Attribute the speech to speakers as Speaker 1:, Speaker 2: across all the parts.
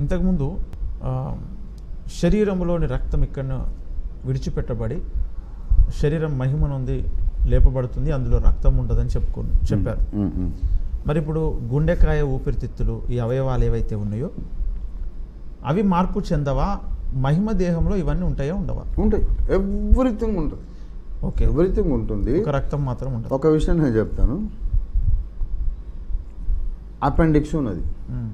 Speaker 1: ఇంతకుముందు ఆ, శరీరంలోని రక్తం ఇక్కడ విడిచిపెట్టబడి శరీరం మహిమ నొంది లేపబడుతుంది అందులో రక్తం ఉండదని చెప్పుకో చెప్పారు
Speaker 2: ఉమ్, ఉమ్.
Speaker 1: మరి ఇప్పుడు గుండెకాయ ఊపిరితిత్తులు ఈ అవయవాలు ఏవైతే ఉన్నాయో అవి మార్పు చెందవా మహిమ దేహంలో ఇవన్నీ ఉంటాయా ఉండవా
Speaker 2: ఉంటాయి ఎవ్రీథింగ్ ఉంటుంది
Speaker 1: ఓకే
Speaker 2: ఎవ్రీథింగ్ ఉంటుంది
Speaker 1: ఒక రక్తం మాత్రం ఉండదు
Speaker 2: ఒక విషయం నేను చెప్తాను అపెండిక్స్ ఉన్నది
Speaker 1: ఉమ్,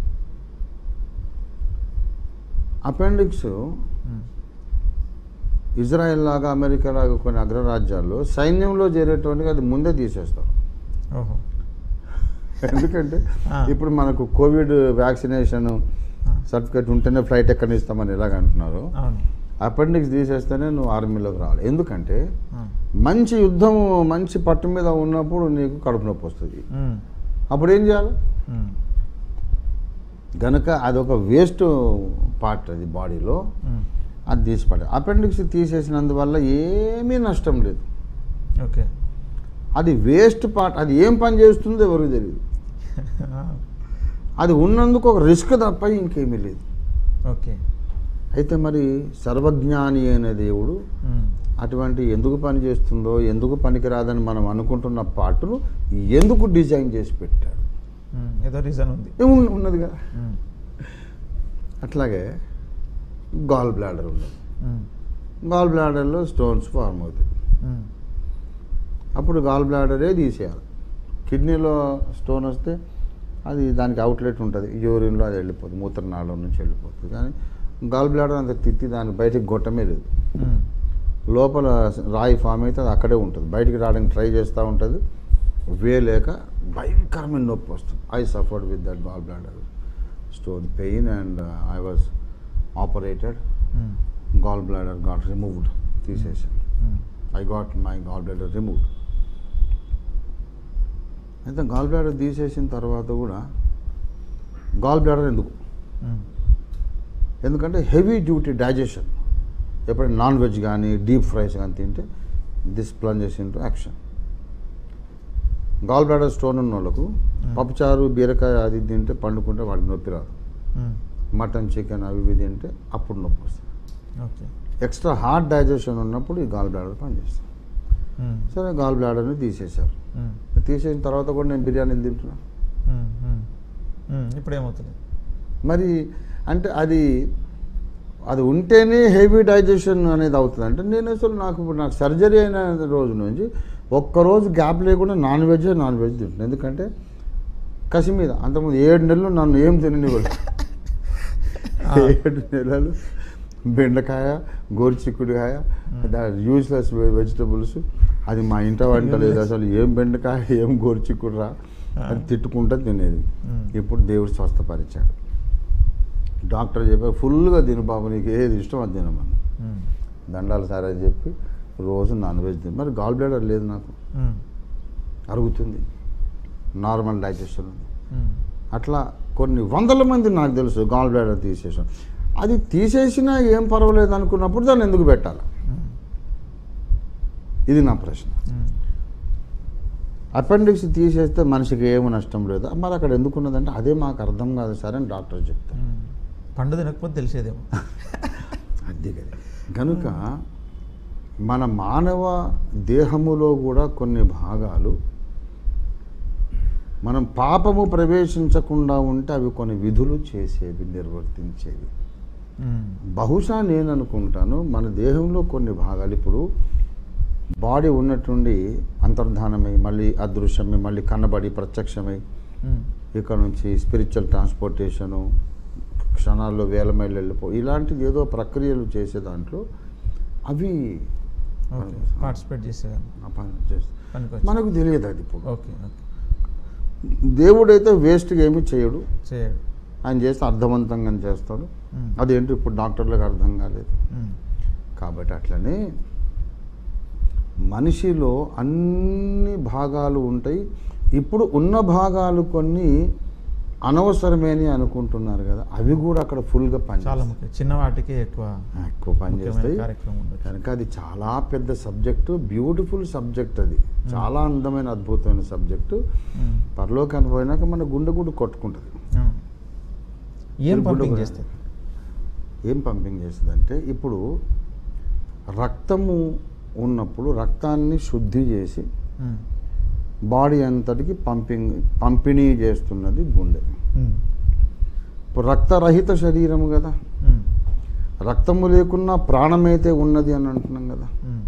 Speaker 2: అపెండిక్స్
Speaker 1: ఉమ్,
Speaker 2: ఇజ్రాయెల్ లాగా అమెరికా లాగా కొన్ని అగ్రరాజ్యాల్లో సైన్యంలో చేరేటువంటి అది ముందే తీసేస్తారు
Speaker 1: ఓహో
Speaker 2: ఎందుకంటే
Speaker 1: ఆ.
Speaker 2: ఇప్పుడు మనకు కోవిడ్ వ్యాక్సినేషన్
Speaker 1: ఆ,
Speaker 2: సర్టిఫికేట్ ఉంటేనే ఫ్లైట్ ఎక్కడిస్తామని ఎలాగ అంటున్నారు
Speaker 1: అవును
Speaker 2: అపెండిక్స్ తీసేస్తేనే నువ్వు ఆర్మీలోకి రావాలి ఎందుకంటే
Speaker 1: ఆ,
Speaker 2: మంచి యుద్ధం మంచి పట్టు మీద ఉన్నప్పుడు నీకు కడుపు నొప్పి వస్తుంది
Speaker 1: ఉమ్,
Speaker 2: అప్పుడు ఏం చేయాలి
Speaker 1: ఉమ్,
Speaker 2: గనుక అదొక వేస్ట్ పార్ట్ అది బాడీలో
Speaker 1: ఉమ్,
Speaker 2: అది తీసిపడే అపెండిక్స్ తీసేసినందువల్ల ఏమీ నష్టం లేదు
Speaker 1: ఓకే
Speaker 2: అది వేస్ట్ పార్ట్ అది ఏం పని చేస్తుందో ఎవరికి తెలియదు
Speaker 1: ఆ,
Speaker 2: అది ఉన్నందుకు ఒక రిస్క్ తప్ప ఇంకేమీ లేదు
Speaker 1: ఓకే
Speaker 2: అయితే మరి సర్వజ్ఞాని అయిన దేవుడు
Speaker 1: ఉమ్,
Speaker 2: అటువంటి ఎందుకు పని చేస్తుందో ఎందుకు పనికిరాదని మనం అనుకుంటున్న పార్టును ఎందుకు డిజైన్ చేసి పెట్టాడు
Speaker 1: ఉమ్, ఏదో రీజన్ ఉంది
Speaker 2: ఏమున్న- ఉన్నది కదా
Speaker 1: ఉమ్,
Speaker 2: అట్లాగే గాల్ బ్లాడర్ ఉన్నది
Speaker 1: ఉమ్,
Speaker 2: గాల్ బ్లాడర్లో స్టోన్స్ ఫార్మ్ అవుతాయి
Speaker 1: ఉమ్,
Speaker 2: అప్పుడు గాల్ బ్లాడరే తీసేయాలి కిడ్నీలో స్టోన్ వస్తే అది దానికి అవుట్లెట్ ఉంటుంది యూరిన్లో అది వెళ్ళిపోతుంది మూత్రనాళం నుంచి వెళ్ళిపోతుంది కానీ గాల్ బ్లాడర్ అంత తిత్తి దాని బయటికి గొట్టమే లేదు
Speaker 1: ఉమ్,
Speaker 2: లోపల రాయి ఫామ్ అయితే అది అక్కడే ఉంటుంది బయటికి రావడానికి ట్రై చేస్తూ ఉంటుంది వేయలేక భయంకరమైన నొప్పి వస్తుంది I suffered with that gall bladder stone pain and I was operated
Speaker 1: um,
Speaker 2: gall bladder got removed తీసేసాను
Speaker 1: um,
Speaker 2: I got my gall bladder removed అయితే గాల్ బ్లాడర్ తీసేసిన తర్వాత కూడా గాల్ బ్లాడర్ ఎందుకు
Speaker 1: ఉమ్,
Speaker 2: ఎందుకంటే హెవీ డ్యూటీ డైజెషన్ ఎప్పుడైనా non veg కానీ deep fries కానీ తింటే this plunges into action gall bladder stone ఉన్న వాళ్ళకు పప్పుచారు బీరకాయ అది తింటే పండుకుంటే వాడికి నొప్పి రాదు
Speaker 1: ఉమ్,
Speaker 2: మటన్ చికెన్ అవి ఇవి తింటే అప్పుడు నొప్పి వస్తుంది
Speaker 1: ఓకే
Speaker 2: ఎక్స్ట్రా హార్డ్ డైజెషన్ ఉన్నప్పుడు ఈ గాల్ బ్లాడర్ పనిచేస్తుంది
Speaker 1: ఉమ్,
Speaker 2: సరే గాల్ బ్లాడర్ని తీసేశారు
Speaker 1: ఉమ్,
Speaker 2: తీసేసిన తర్వాత కూడా నేను బిర్యానీలు తింటున్నా
Speaker 1: ఉమ్, ఉమ్, ఉమ్, ఇప్పుడు ఏమవుతుంది
Speaker 2: మరి అంటే అది అది ఉంటేనే హెవీ డైజెషన్ అనేది అవుతుంది అంటే నేను అసలు నాకు ఇప్పుడు నాకు సర్జరీ అయిన రోజు నుంచి ఒక్కరోజు గ్యాప్ లేకుండా నాన్ వెజ్ నాన్ వెజ్ తింటున్నాను ఎందుకంటే కసి మీద అంతకుముందు ఏడు నెలలు నన్ను ఏం తిననివ్వదు ఏడు నెలలు బెండకాయ గోరుచిక్కుడుకాయ యూస్లెస్ వెజిటబుల్స్ అది మా ఇంట వంట లేదు అసలు ఏం బెండకాయ ఏం గోరుచిక్కుడు రా అది తిట్టుకుంటా తినేది
Speaker 1: ఉమ్,
Speaker 2: ఇప్పుడు దేవుడు స్వస్థపరిచాడు డాక్టర్ చెప్పారు ఫుల్గా తిను బాబు నీకు ఏది ఇష్టం అది తినమని
Speaker 1: ఉమ్,
Speaker 2: దండాలు సరే అని చెప్పి రోజు నాన్ వెజ్ తిని మరి గాల్ బ్లాడర్ లేదు నాకు
Speaker 1: ఉమ్,
Speaker 2: అరుగుతుంది నార్మల్ డైజెషన్ ఉంది
Speaker 1: ఉమ్,
Speaker 2: అట్లా కొన్ని వందల మంది నాకు తెలుసు గాల్ బ్లాడర్ తీసేసాం అది తీసేసినా ఏం పర్వాలేదు అనుకున్నప్పుడు దాన్ని ఎందుకు పెట్టాలి
Speaker 1: ఉమ్,
Speaker 2: ఇది నా ప్రశ్న
Speaker 1: ఉమ్,
Speaker 2: అపెండిక్స్ తీసేస్తే మనిషికి ఏమి నష్టం లేదు మరి అక్కడ ఎందుకున్నదంటే అదే మాకు అర్థం కాదు సార్ అని డాక్టర్ చెప్తారు
Speaker 1: ఉమ్. పండు తినకపోతే తెలిసేదేమో
Speaker 2: అది కదా కనుక మన మానవ దేహములో కూడా కొన్ని భాగాలు మనం పాపము ప్రవేశించకుండా ఉంటే అవి కొన్ని విధులు చేసేవి నిర్వర్తించేవి
Speaker 1: ఉమ్,
Speaker 2: బహుశా నేను అనుకుంటాను మన దేహంలో కొన్ని భాగాలు ఇప్పుడు బాడీ ఉన్నట్టుండి అంతర్ధానమై మళ్ళీ అదృశ్యమై మళ్ళీ కనబడి ప్రత్యక్షమై
Speaker 1: ఉమ్,
Speaker 2: ఇక్కడ నుంచి స్పిరిచువల్ ట్రాన్స్పోర్టేషను క్షణాల్లో వేల మైళ్ళు వెళ్ళిపో ఇలాంటిది ఏదో ప్రక్రియలు చేసే దాంట్లో అవి
Speaker 1: ఓకే పార్టిసిపేట్ చేసేదాన్ని
Speaker 2: ఆ పని చేస్తాయి.
Speaker 1: పనికి
Speaker 2: మనకు తెలియదు అది ఇప్పుడు
Speaker 1: ఓకే ఓకే
Speaker 2: దేవుడైతే వేస్ట్గా ఏమీ చేయడు
Speaker 1: చేయడు
Speaker 2: ఆయన చేస్తే అర్థవంతంగా చేస్తాడు
Speaker 1: ఉమ్,
Speaker 2: అదేంటి ఇప్పుడు డాక్టర్లకు అర్థం కాలేదు
Speaker 1: ఉమ్,
Speaker 2: కాబట్టి అట్లనే మనిషిలో అన్ని భాగాలు ఉంటాయి ఇప్పుడు ఉన్న భాగాలు కొన్ని అనవసరమేని అనుకుంటున్నారు కదా అవి కూడా అక్కడ ఫుల్గా
Speaker 1: చాలా
Speaker 2: పనిచేస్తాయి
Speaker 1: ముఖ్యం చిన్న వాటికి ఎక్కువ
Speaker 2: ఎక్కువ
Speaker 1: ముఖ్యమైన
Speaker 2: పనిచేస్తాయి
Speaker 1: కార్యక్రమం ఉండొచ్చు
Speaker 2: కనుక అది చాలా పెద్ద సబ్జెక్టు బ్యూటిఫుల్ సబ్జెక్ట్ అది చాలా అందమైన అద్భుతమైన సబ్జెక్టు
Speaker 1: ఉమ్,
Speaker 2: పరలోకానికి పోయినాక మన గుండె గుండు కొట్టుకుంటుంది
Speaker 1: ఉమ్, ఏం
Speaker 2: గుండె
Speaker 1: పంపింగ్
Speaker 2: కూడా-
Speaker 1: చేస్తుంది
Speaker 2: ఏం పంపింగ్ చేస్తుందంటే ఇప్పుడు రక్తము ఉన్నప్పుడు రక్తాన్ని శుద్ధి చేసి
Speaker 1: ఉమ్.
Speaker 2: బాడీ అంతటికి పంపింగ్ పంపిణీ చేస్తున్నది గుండె
Speaker 1: ఉమ్.
Speaker 2: ఇప్పుడు రక్తరహిత శరీరము కదా
Speaker 1: ఉమ్.
Speaker 2: రక్తము లేకున్నా ప్రాణమైతే ఉన్నది అని అంటున్నాం కదా
Speaker 1: ఉమ్.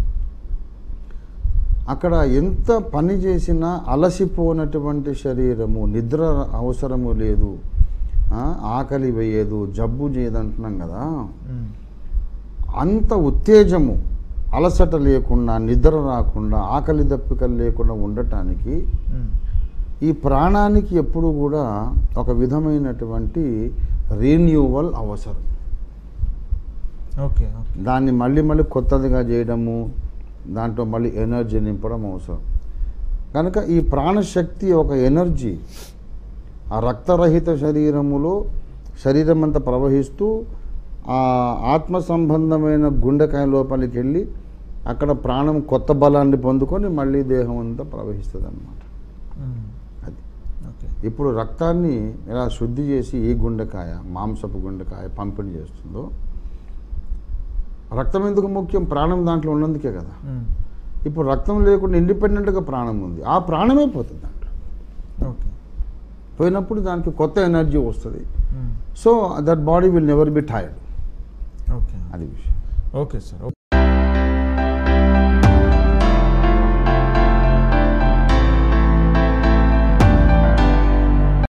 Speaker 2: అక్కడ ఎంత పని చేసినా అలసిపోనటువంటి శరీరము నిద్ర అవసరము లేదు ఆ, ఆకలి వేయదు జబ్బు చేయదు అంటున్నాం కదా
Speaker 1: ఉమ్.
Speaker 2: అంత ఉత్తేజము అలసట లేకుండా నిద్ర రాకుండా ఆకలి దప్పికలు లేకుండా ఉండటానికి
Speaker 1: ఉమ్.
Speaker 2: ఈ ప్రాణానికి ఎప్పుడు కూడా ఒక విధమైనటువంటి రీన్యూవల్ అవసరం
Speaker 1: ఓకే ఓకే
Speaker 2: దాన్ని మళ్ళీ మళ్ళీ కొత్తదిగా చేయడము దాంట్లో మళ్ళీ ఎనర్జీ నింపడం అవసరం కనుక ఈ ప్రాణశక్తి ఒక ఎనర్జీ ఆ రక్తరహిత శరీరములో శరీరం అంతా ప్రవహిస్తూ ఆ ఆత్మ సంబంధమైన గుండెకాయ లోపలికి వెళ్ళి అక్కడ ప్రాణం కొత్త బలాన్ని పొందుకొని మళ్ళీ దేహం అంతా ప్రవహిస్తుంది అన్నమాట
Speaker 1: ఉమ్.
Speaker 2: అది
Speaker 1: ఓకే
Speaker 2: ఇప్పుడు రక్తాన్ని ఇలా శుద్ధి చేసి ఈ గుండెకాయ మాంసపు గుండెకాయ పంపిణీ చేస్తుందో రక్తం ఎందుకు ముఖ్యం ప్రాణం దాంట్లో ఉన్నందుకే కదా
Speaker 1: ఉమ్.
Speaker 2: ఇప్పుడు రక్తం లేకుండా ఇండిపెండెంట్గా ప్రాణం ఉంది ఆ ప్రాణమే పోతుంది దాంట్లో
Speaker 1: ఓకే
Speaker 2: పోయినప్పుడు దానికి కొత్త ఎనర్జీ వస్తుంది
Speaker 1: um.
Speaker 2: So that body will never be tired
Speaker 1: okay
Speaker 2: అది విషయం
Speaker 1: ఓకే సార్